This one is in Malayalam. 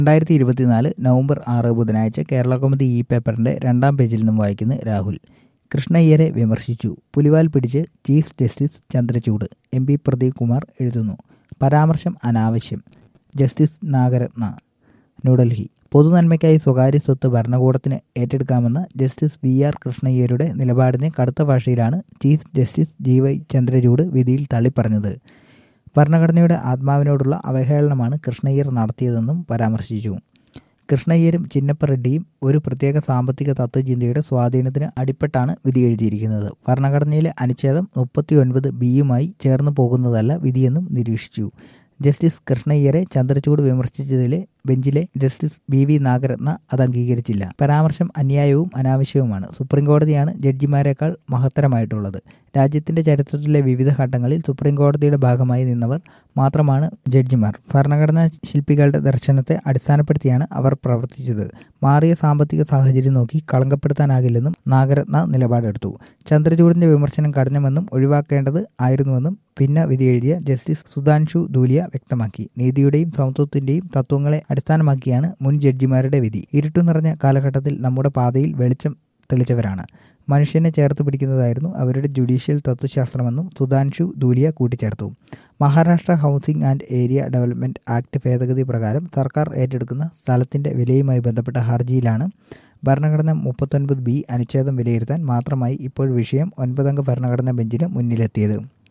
രണ്ടായിരത്തി ഇരുപത്തിനാല് നവംബർ ആറ് ബുധനാഴ്ച കേരള കൗമുദി ഇ പേപ്പറിന്റെ രണ്ടാം പേജിൽ നിന്നും വായിക്കുന്ന രാഹുൽ കൃഷ്ണയ്യരെ വിമർശിച്ചു പുലിവാൽ പിടിച്ച് chief justice Chandrachud M P Pradeep Kumar എഴുതുന്നു പരാമർശം അനാവശ്യം ജസ്റ്റിസ് നാഗരത്ന ന്യൂഡൽഹി പൊതുനന്മയ്ക്കായി സ്വകാര്യ സ്വത്ത് ഭരണകൂടത്തിന് ഏറ്റെടുക്കാമെന്ന ജസ്റ്റിസ് വി ആർ കൃഷ്ണയ്യരുടെ നിലപാടിനെ കടുത്ത ഭാഷയിലാണ് chief justice D Y Chandrachud വിധിയിൽ തള്ളിപ്പറഞ്ഞത് ഭരണഘടനയുടെ ആത്മാവിനോടുള്ള അവഹേളനമാണ് കൃഷ്ണയ്യർ നടത്തിയതെന്നും പരാമർശിച്ചു കൃഷ്ണയ്യരും ചിന്നപ്പ റെഡ്ഡിയും ഒരു പ്രത്യേക സാമ്പത്തിക തത്വചിന്തയുടെ സ്വാധീനത്തിന് അടിപ്പെട്ടാണ് വിധി എഴുതിയിരിക്കുന്നത് ഭരണഘടനയിലെ അനുച്ഛേദം മുപ്പത്തി ഒൻപത് ബിയുമായി ചേർന്ന് പോകുന്നതല്ല വിധിയെന്നും നിരീക്ഷിച്ചു ജസ്റ്റിസ് കൃഷ്ണയ്യരെ ചന്ദ്രചൂഡ് വിമർശിച്ചതിലെ ബെഞ്ചിലെ ജസ്റ്റിസ് ബി വി നാഗരത്ന അത് അംഗീകരിച്ചില്ല പരാമർശം അന്യായവും അനാവശ്യവുമാണ് സുപ്രീംകോടതിയാണ് ജഡ്ജിമാരെക്കാൾ മഹത്തരമായിട്ടുള്ളത് രാജ്യത്തിന്റെ ചരിത്രത്തിലെ വിവിധ ഘട്ടങ്ങളിൽ സുപ്രീംകോടതിയുടെ ഭാഗമായി നിന്നവർ മാത്രമാണ് ജഡ്ജിമാർ ഭരണഘടനാ ശില്പികളുടെ ദർശനത്തെ അടിസ്ഥാനപ്പെടുത്തിയാണ് അവർ പ്രവർത്തിച്ചത് മാറിയ സാമ്പത്തിക സാഹചര്യം നോക്കി കളങ്കപ്പെടുത്താനാകില്ലെന്നും നാഗരത്ന നിലപാടെടുത്തു ചന്ദ്രചൂഡിന്റെ വിമർശനം കഠിനമെന്നും ഒഴിവാക്കേണ്ടത് ആയിരുന്നുവെന്നും പിന്നെ വിധി എഴുതിയ ജസ്റ്റിസ് സുധാൻഷു ധൂലിയ വ്യക്തമാക്കി നീതിയുടെയും സമത്വത്തിന്റെയും തത്വങ്ങളെ അടിസ്ഥാനമാക്കിയാണ് മുൻ ജഡ്ജിമാരുടെ വിധി ഇരുട്ടു നിറഞ്ഞ കാലഘട്ടത്തിൽ നമ്മുടെ പാതയിൽ വെളിച്ചം തെളിച്ചവരാണ് മനുഷ്യനെ ചേർത്ത് പിടിക്കുന്നതായിരുന്നു അവരുടെ ജുഡീഷ്യൽ തത്വശാസ്ത്രമെന്നും സുധാൻഷു ധൂലിയ കൂട്ടിച്ചേർത്തു Maharashtra housing and area development act ഭേദഗതി പ്രകാരം സർക്കാർ ഏറ്റെടുക്കുന്ന സ്ഥലത്തിന്റെ വിലയുമായി ബന്ധപ്പെട്ട ഹർജിയിലാണ് ഭരണഘടന മുപ്പത്തൊൻപത് ബി അനുച്ഛേദം വിലയിരുത്താൻ മാത്രമായി ഇപ്പോൾ വിഷയം ഒൻപതംഗ ഭരണഘടനാ ബെഞ്ചിന് മുന്നിലെത്തിയത്